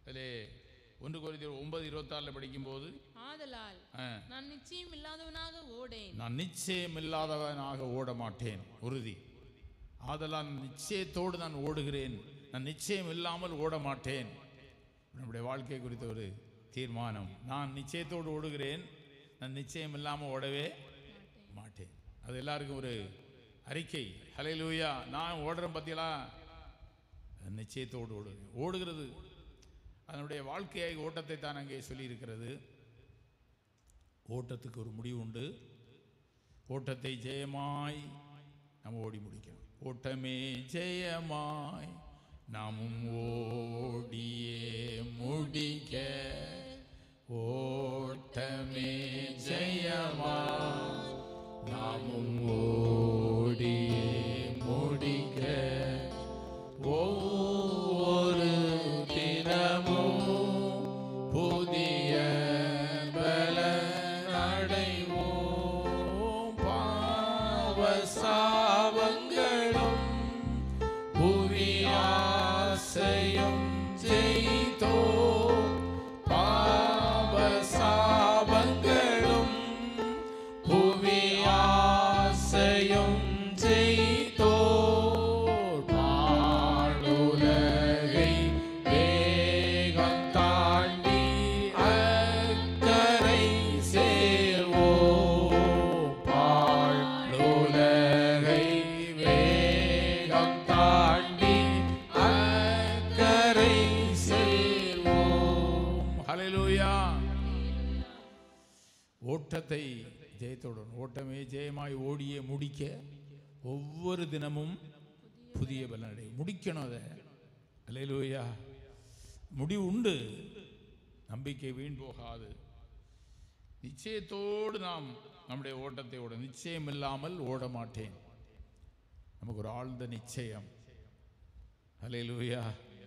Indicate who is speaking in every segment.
Speaker 1: அதிலே ஒன்று குறித்து ஒன்பது இருபத்தாறில் படிக்கும்போது
Speaker 2: ஆதலால்
Speaker 1: ஆ,
Speaker 2: நான் நிச்சயம் இல்லாதவனாக ஓடேன்
Speaker 1: நான் நிச்சயமில்லாதவனாக ஓட மாட்டேன் உறுதி ஆதலால் நிச்சயத்தோடு நான் ஓடுகிறேன் நான் நிச்சயம் இல்லாமல் ஓட மாட்டேன் நம்முடைய வாழ்க்கை குறித்த ஒரு தீர்மானம் நான் நிச்சயத்தோடு ஓடுகிறேன் நான் நிச்சயம் இல்லாமல் ஓடவே மாட்டேன் அது எல்லாருக்கும் ஒரு அறிக்கை ஹalleluya நான் ஓடுறேன் பத்தியலா நிச்சயத்தோடு ஓடுகிறேன் ஓடுகிறது அதனுடைய வாழ்க்கையை ஓட்டத்தை தான் அங்கே சொல்லியிருக்கிறது ஓட்டத்துக்கு ஒரு முடிவு உண்டு ஓட்டத்தை ஜெயமாய் நாம் ஓடி முடிக்கணும் ஓட்டமே ஜெயமாய் நாமும் ஓடியே முடிக்க ஓட்டமே ஜெயமாய் நாமும் ஓடியே முடிக்க ஒவ்வொரு தினமும் புதிய பலன் அடைவோம் பாவ சாபங்களும் புவி ஆசையும் ஜெயித்தோ பாவ சாபங்களும் புவி ஆசையும் ஜெயித்தோ பாடுலகை வேகம் தாண்டி அக்கரை சேர்வோம் பாடுலகை வேகம் தாண்டி அக்கரை சேர்வோம் ஹalleluya ஓட்டத்தை ஜெயத்துடன் ஓட்டமே ஜெயமாய் ஓடியே முடிக்க ஒவ்வொரு தினமும் புதிய பலனடை முடிக்கணும் அதை அல்லேலூயா முடிவு உண்டு நம்பிக்கை வீண் போகாது நிச்சயத்தோடு நாம் நம்முடைய ஓட்டத்தை ஓட நிச்சயம் இல்லாமல் ஓட மாட்டேன் நமக்கு ஒரு ஆழ்ந்த நிச்சயம் அல்லேலூயா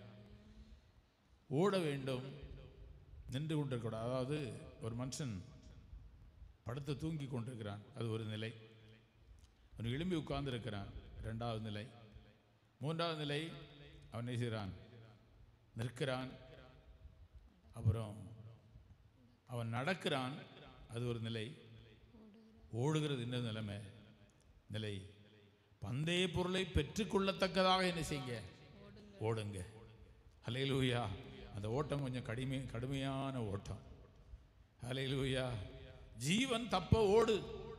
Speaker 1: ஓட வேண்டும் நின்று கொண்டிருக்கூடாது அதாவது ஒரு மனுஷன் படுத்து தூங்கி கொண்டிருக்கிறான் அது ஒரு நிலை அவன் எழும்பி உட்கார்ந்து இருக்கிறான் ரெண்டாவது நிலை மூன்றாவது நிலை அவன் என்ன செய்கிறான் நிற்கிறான் அப்புறம் அவன் நடக்கிறான் அது ஒரு நிலை ஓடுகிறது இன்னொரு நிலைமை நிலை பந்தய பொருளை பெற்றுக்கொள்ளத்தக்கதாக என்ன செய்யுங்க ஓடுங்க ஹalleluya அந்த ஓட்டம் கொஞ்சம் கடுமை கடுமையான ஓட்டம் ஹalleluya ஜீவன் தப்ப ஓடு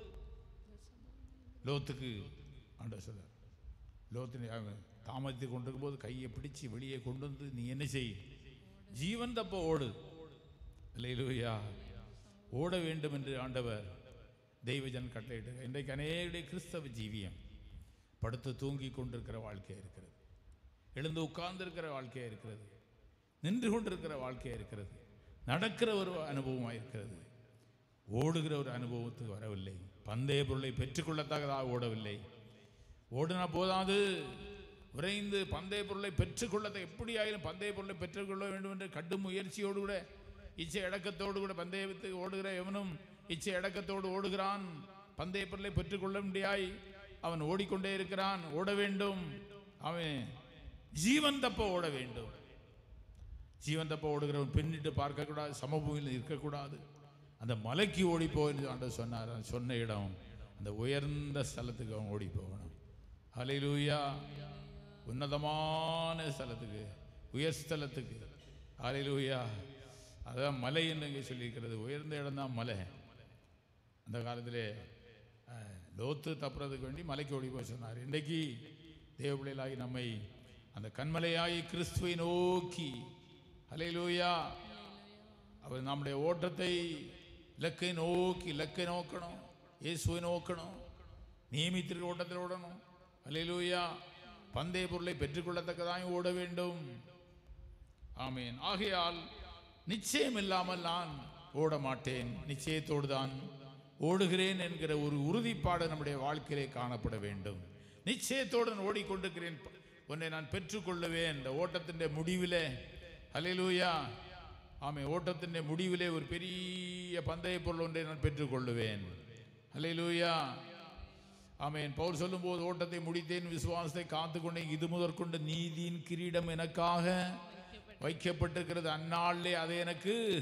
Speaker 1: லோத்துக்கு ஆண்டவர் சொல்ல லோத்து அவன் தாமதித்து கொண்டிருக்கும் போது கையை பிடிச்சு வெளியே கொண்டு வந்து நீ என்ன செய் ஜீவன் தப்ப ஓடு அல்லேலூயா ஓட வேண்டும் என்று ஆண்டவர் தெய்வஜன் கட்டளையிட்டு இன்றைக்கு அநேகருடைய கிறிஸ்தவ ஜீவியம் படுத்து தூங்கி கொண்டிருக்கிற வாழ்க்கை இருக்கிறது எழுந்து உட்கார்ந்திருக்கிற வாழ்க்கையா இருக்கிறது நின்று கொண்டிருக்கிற வாழ்க்கையா இருக்கிறது நடக்கிற ஒரு அனுபவமாக இருக்கிறது ஓடுகிற ஒரு அனுபவத்துக்கு வரவில்லை பந்தய பொருளை பெற்றுக்கொள்ளத்தக்கதாக ஓடவில்லை ஓடினா போதாது விரைந்து பந்தய பொருளை பெற்றுக்கொள்ளத்த எப்படி ஆயினும் பந்தய பொருளை பெற்றுக்கொள்ள வேண்டும் என்ற கடும் முயற்சியோடு கூட இச்சை அடக்கத்தோடு கூட பந்தயத்துக்கு ஓடுகிற எவனும் இச்சை அடக்கத்தோடு ஓடுகிறான் பந்தய பொருளை பெற்றுக்கொள்ள முடியாய் அவன் ஓடிக்கொண்டே இருக்கிறான் ஓட வேண்டும் அவன் ஜீவன் தப்ப ஓட வேண்டும் ஜீவன் தப்ப ஓடுகிறவன் பின்னிட்டு பார்க்கக்கூடாது சமபூமியில் இருக்கக்கூடாது அந்த மலைக்கு ஓடி போய் ஆண்டவர் சொன்னார் அந்த சொன்ன இடம் அந்த உயர்ந்த ஸ்தலத்துக்கு அவன் ஓடி போகணும் ஹalleluya உன்னதமான ஸ்தலத்துக்கு உயர் ஸ்தலத்துக்கு ஹalleluya அதான் மலை என்று இங்கே சொல்லியிருக்கிறது உயர்ந்த இடம்தான் மலை அந்த காலத்திலே அஹ், லோத்து தப்புறதுக்கு வேண்டி மலைக்கு ஓடி போய் சொன்னார் இன்றைக்கு தேவ பிள்ளைகளாகி நம்மை அந்த கண்மலையாகி கிறிஸ்துவை நோக்கி ஹalleluya அவர் நம்முடைய ஓட்டத்தை இலக்கை நோக்கி இலக்கை நோக்கணும் இயேசுவை நோக்கணும் நியமித்திருக்கிற ஓட்டத்தில் ஓடணும் அல்லேலூயா பந்தய பொருளை பெற்றுக்கொள்ளத்தக்கதாக ஓட வேண்டும் ஆமேன் ஆகையால் நிச்சயம் இல்லாமல் நான் ஓட மாட்டேன் நிச்சயத்தோடு தான் ஓடுகிறேன் என்கிற ஒரு உறுதிப்பாடு நம்முடைய வாழ்க்கையிலே காணப்பட வேண்டும் நிச்சயத்தோடு நான் ஓடிக்கொண்டிருக்கிறேன் உன்னை நான் பெற்றுக்கொள்ளுவேன் இந்த ஓட்டத்தின் முடிவிலே ஹalleluya ஆமே ஓட்டத்தின் முடிவிலே ஒரு பெரிய பந்தய பொருள் ஒன்றை நான் பெற்றுக்கொள்ளுவேன் ஹalleluya ஆமென் பவுல் சொல்லும்போது ஓட்டத்தை முடித்தேன் விசுவாசத்தை காத்து கொண்டேன் இது முதற்கொண்டு நீதியின் கிரீடம் எனக்காக வைக்கப்பட்டிருக்கிறது அந்நாளிலே அதை எனக்கு